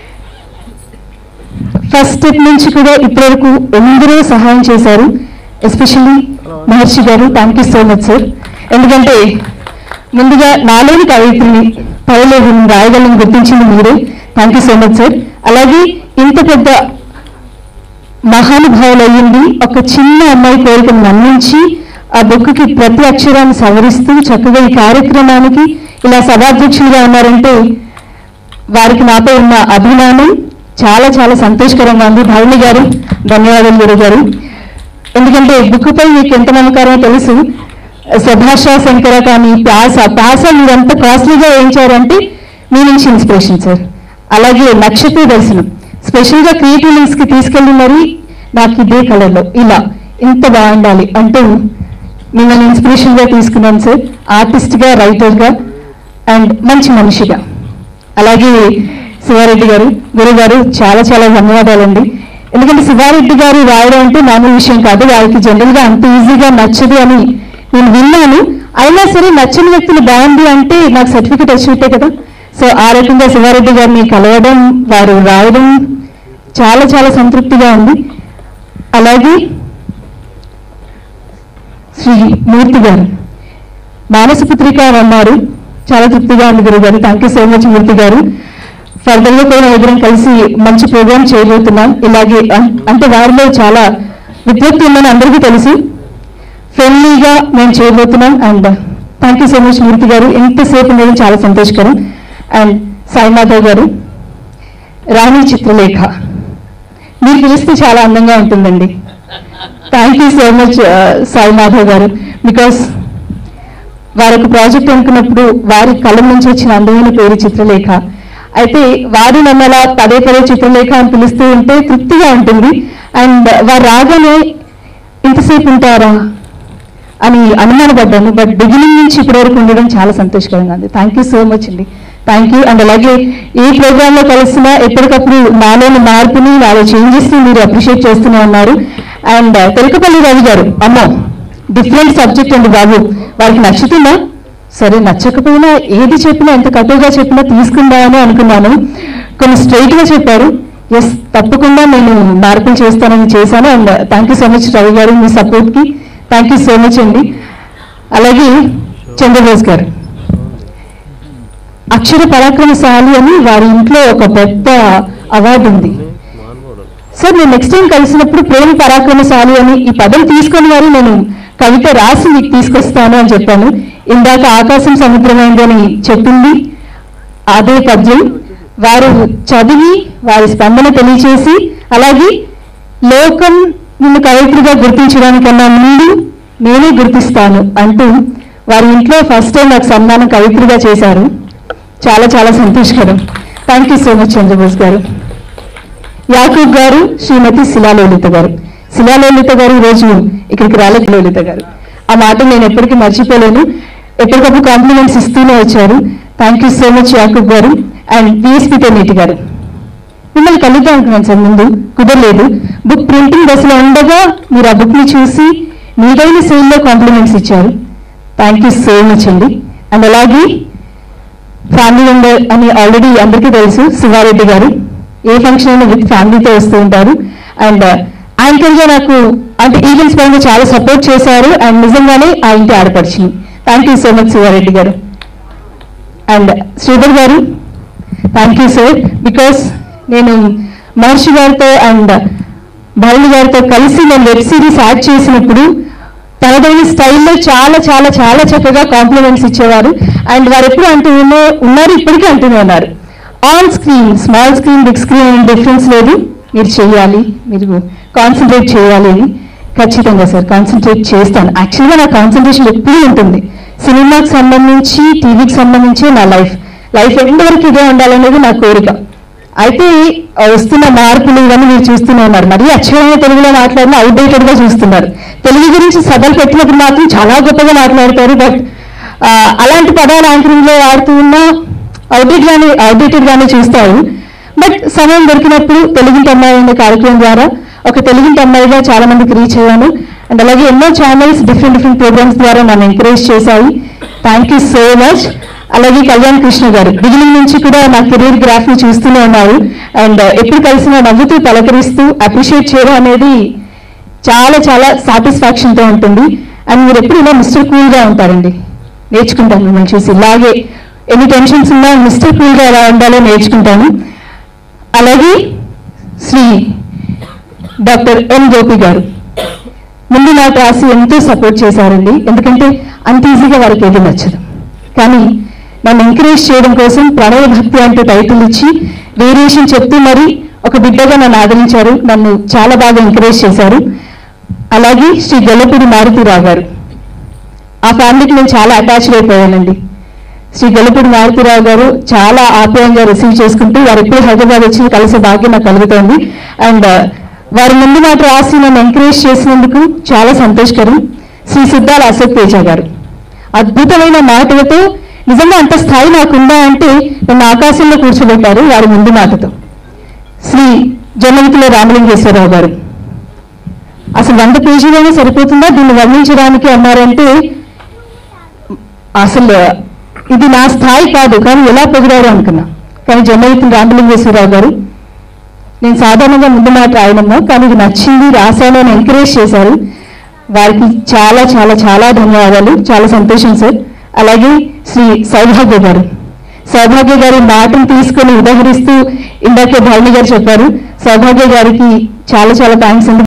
ఫస్ట్ స్టెప్ నుంచి కూడా ఇప్పటివరకు ఎందరో సహాయం చేశారు especially Maharshi garu thank you so much sir ఎందుకంటే ముందుగా నాలోని కవిత్రిని పైలేదు రాయగలను గుర్తించింది మీరే thank you so much sir అలాగే ఇంత పెద్ద మహానుభావులు అయ్యింది ఒక చిన్న అమ్మాయి కోరికను మన్నించి ఆ బుక్కి ప్రతి అక్షరాన్ని సవరిస్తూ చక్కగా ఈ కార్యక్రమానికి ఇలా సభాధ్యక్షులుగా ఉన్నారంటే వారికి నాపై ఉన్న అభిమానం చాలా చాలా సంతోషకరంగా ఉంది భరణి గారు ధన్యవాదాలు గురు గారు ఎందుకంటే బుక్ పై మీకు ఎంత నమ్మకారమో తెలుసు సభాష శంకర కానీ ప్యాస ప్యాస మీరంత కాస్ట్లీగా వేయించారంటే మీ నుంచి ఇన్స్పిరేషన్ సార్ అలాగే నక్షత్ర దర్శనం స్పెషల్గా క్రియేటివ్ లింక్స్ కి తీసుకెళ్ళి మరి నాకు ఇదే కలర్లో ఇలా ఇంత బాగుండాలి అంటూ మిమ్మల్ని ఇన్స్పిరేషన్ గా తీసుకున్నాను సార్ ఆర్టిస్ట్ గా రైటర్ గా అండ్ మంచి మనిషిగా అలాగే శివారెడ్డి గారు గురువు గారు చాలా చాలా ధన్యవాదాలండి ఎందుకంటే శివారెడ్డి గారు రాయడం అంటే మామూలు విషయం కాదు వారికి జనరల్ గా అంత ఈజీగా నచ్చదు అని నేను విన్నాను అయినా సరే నచ్చని వ్యక్తులు బాగుంది అంటే నాకు సర్టిఫికేట్ వచ్చినట్టే కదా సో ఆ రకంగా శివారెడ్డి గారిని కలవడం వారు రాయడం చాలా చాలా సంతృప్తిగా ఉంది అలాగే శ్రీ మూర్తి గారు మానసపుత్రిక అని అన్నారు చాలా తృప్తిగా ఉంది గురువు garu thank you so much Murthy garu further గా కూడా ఇద్దరం కలిసి మంచి ప్రోగ్రామ్ చేయబోతున్నాం ఇలాగే అం- అంటే వారిలో చాలా విద్వత్తి ఉందని అందరికీ తెలుసు ఫ్రెండ్లీగా మేము చేయబోతున్నాం and thank you so much Murthy garu ఎంతసేపు ఉండడం చాలా సంతోషకరం అండ్ సాయిమాధవ్ గారు రాణి చిత్రలేఖ మీరు పిలిస్తే చాలా అందంగా ఉంటుందండి thank you so much Sai Madhav garu because వారు ఒక ప్రాజెక్ట్ అనుకున్నప్పుడు వారి కలం నుంచి వచ్చిన అందమైన పేరు చిత్రలేఖ అయితే వారు నన్ను అలా పదే పదే చిత్రలేఖ అని పిలుస్తూ ఉంటే తృప్తిగా ఉంటుంది అండ్ వారు రాగానే ఇంతసేపు ఉంటారా అని అనుమానపడ్డాను బట్ బిగినింగ్ నుంచి ఇప్పటి వరకు ఉండడం చాలా సంతోషకరంగా ఉంది థ్యాంక్ యూ సో మచ్ అండి థ్యాంక్ యూ అండ్ అలాగే ఏ ప్రోగ్రాంలో కలిసినా ఎప్పటికప్పుడు నాలోని మార్పుని నాలో చేంజెస్ ని మీరు అప్రిషియేట్ చేస్తూనే ఉన్నారు అండ్ తెలకపల్లి రవి గారు అమ్మో డిఫరెంట్ సబ్జెక్ట్ అండి బాబు వారికి నచ్చుతుందా సరే నచ్చకపోయినా ఏది చెప్పినా ఎంత కటువుగా చెప్పినా తీసుకుందామని అనుకున్నాను కొన్ని స్ట్రైట్ గా చెప్పారు ఎస్ తప్పకుండా నేను మార్పులు చేస్తానని చేశాను and thank you so much Ravi garu మీ సపోర్ట్ కి థ్యాంక్ యూ సో మచ్ అండి అలాగే చంద్రబోస్ గారు అక్షర పరాక్రమశాలి అని వారి ఇంట్లో ఒక పెద్ద అవార్డు ఉంది సార్ నేను నెక్స్ట్ టైం కలిసినప్పుడు ప్రేమ పరాక్రమశాలి అని ఈ పదం తీసుకొని వారు నేను కవిత రాసి మీకు తీసుకొస్తాను అని చెప్పాను ఇందాక ఆకాశం సముద్రమైంది అని చెప్పింది అదే పద్యం వారు చదివి వారి స్పందన తెలియచేసి అలాగే లోకం నిన్ను కవిత్రిగా గుర్తించడానికన్నా ముందు నేనే గుర్తిస్తాను అంటూ వారి ఇంట్లో ఫస్ట్ టైం నాకు సన్మానం కవిత్రిగా చేశారు చాలా చాలా సంతోషకరం thank you so much Chandrabose garu Yakub గారు శ్రీమతి శిలాలోలిత గారు శిలాలోలిత గారు ఈరోజు ఇక్కడికి రాలేదు లోలిత గారు ఆ మాట నేను ఎప్పటికీ మర్చిపోలేను ఎప్పటికప్పుడు కాంప్లిమెంట్స్ ఇస్తూనే వచ్చారు thank you so much Yakub garu and VSP తెన్నిటి గారు మిమ్మల్ని కలుద్దాం అనుకున్నాను సార్ ముందు కుదరలేదు బుక్ ప్రింటింగ్ దశలో ఉండగా మీరు ఆ బుక్ ని చూసి మీదైన శైలిలో కాంప్లిమెంట్స్ ఇచ్చారు థ్యాంక్ యూ సో మచ్ అండి అండ్ అలాగే ఫ్యామిలీ మెంబర్ అని ఆల్రెడీ అందరికీ తెలుసు శివారెడ్డి గారు ఏ ఫంక్షన్ అయినా విత్ ఫ్యామిలీతో వస్తూ ఉంటారు అండ్ యాంకర్ గా నాకు అంటే ఈవెంట్స్ పరంగా చాలా సపోర్ట్ చేశారు అండ్ నిజంగానే ఆ ఇంటి ఆడపడిచింది thank you so much Sivareddy garu and Sridhar గారు థ్యాంక్ యూ సార్ బికాస్ నేను మహర్షి గారితో అండ్ భరణి గారితో కలిసి నేను వెబ్ సిరీస్ యాడ్ చేసినప్పుడు తనదైన స్టైల్లో చాలా చాలా చాలా చక్కగా కాంప్లిమెంట్స్ ఇచ్చేవారు అండ్ వారు ఎప్పుడు అంటూ ఉన్నో ఉన్నారు ఇప్పటికీ అంటూనే ఉన్నారు on screen small screen big screen అనే డిఫరెన్స్ లేదు మీరు చేయాలి మీరు కాన్సన్ట్రేట్ చేయాలి అని ఖచ్చితంగా సార్ కాన్సన్ట్రేట్ చేస్తాను యాక్చువల్గా నా కాన్సన్ట్రేషన్ ఎప్పుడూ ఉంటుంది సినిమాకి సంబంధించి టీవీకి సంబంధించి నా లైఫ్ లైఫ్ ఎండ్ వరకు ఇదే ఉండాలనేది నా కోరిక అయితే ఆ వస్తున్న మార్పులు ఇవన్నీ మీరు చూస్తూనే ఉన్నారు మరి అక్షరమైన తెలుగులో మాట్లాడిన అవుట్డేటెడ్ గా చూస్తున్నారు తెలుగు గురించి సభలు పెట్టినప్పుడు మాత్రం చాలా గొప్పగా మాట్లాడతారు బట్ అలాంటి పదాలు యాంకరింగ్ లో వాడుతూ ఉన్నా అవుట్డేట్ గానే అవుట్డేటెడ్ గానే చూస్తారు బట్ సమయం దొరికినప్పుడు తెలుగింటి అమ్మాయి అనే కార్యక్రమం ద్వారా ఒక తెలుగింటి అమ్మాయిగా చాలా మందికి రీచ్ అయ్యాను అండ్ అలాగే ఎన్నో ఛానల్స్ డిఫరెంట్ డిఫరెంట్ ప్రోగ్రామ్స్ ద్వారా నన్ను ఎంకరేజ్ చేశాయి థ్యాంక్ యూ సో మచ్ అలాగే కళ్యాణ్ కృష్ణ గారు బిగినింగ్ నుంచి కూడా నా కెరీర్ గ్రాఫ్ ని చూస్తూనే ఉన్నారు అండ్ ఎప్పుడు కలిసినా నవ్వుతూ పలకరిస్తూ అప్రిషియేట్ చేయడం అనేది చాలా చాలా సాటిస్ఫాక్షన్ తో ఉంటుంది అండ్ మీరు ఎప్పుడు ఇలా మిస్టర్ కూల్ గా ఉంటారండి నేర్చుకుంటాను మిమ్మల్ని చూసి ఇలాగే ఎన్ని టెన్షన్స్ ఉన్నా మిస్టర్ కూల్ గా ఎలా ఉండాలో నేర్చుకుంటాను అలాగే శ్రీ డాక్టర్ ఎన్ గోపి గారు ముందు మాట రాసి ఎంతో సపోర్ట్ చేశారండి ఎందుకంటే అంత ఈజీగా వారికి ఏది నచ్చదు కానీ నన్ను ఎంకరేజ్ చేయడం కోసం ప్రణయ భక్తి అంటూ టైటిల్ ఇచ్చి వేరియేషన్ చెప్తూ మరి ఒక బిడ్డగా నన్ను ఆదరించారు నన్ను చాలా బాగా ఎంకరేజ్ చేశారు అలాగే శ్రీ గొల్లపూడి మారుతిరావు గారు ఆ ఫ్యామిలీకి నేను చాలా అటాచ్డ్ అయిపోయానండి శ్రీ గొల్లపూడి మారుతిరావు గారు చాలా ఆప్యాయంగా రిసీవ్ చేసుకుంటూ వారు ఎప్పుడు హైదరాబాద్ వచ్చి కలిసే భాగ్యం నాకు కలుగుతోంది అండ్ వారి ముందు మాట రాసి నన్ను ఎంకరేజ్ చేసినందుకు చాలా సంతోషకరం శ్రీ సిద్ధాల అశోక్ తేజ గారు అద్భుతమైన మాటలతో నిజంగా అంత స్థాయి నాకుందా అంటే నన్ను ఆకాశంలో కూర్చోబెట్టారు వారి ముందు మాటతో శ్రీ జన్మతిలో రామలింగేశ్వరరావు గారు అసలు వంద పేజీలోనే సరిపోతుందా దీన్ని వర్ణించడానికి అన్నారంటే అసలు ఇది నా స్థాయి కాదు కానీ ఎలా పొగిడారు అనుకున్నా కానీ జన్మవిత్తుల రామలింగేశ్వరరావు గారు నేను సాధారణంగా ముందు మాట రాయనమ్మా కానీ ఇది నచ్చింది రాశాను అని ఎంకరేజ్ చేశారు వారికి చాలా చాలా చాలా ధన్యవాదాలు చాలా సంతోషం సార్ అలాగే శ్రీ సౌభాగ్య గారు సౌభాగ్య గారి మాటను తీసుకొని ఉదహరిస్తూ ఇందాకే భరణి గారు చెప్పారు సౌభాగ్య గారికి చాలా చాలా థ్యాంక్స్ అండి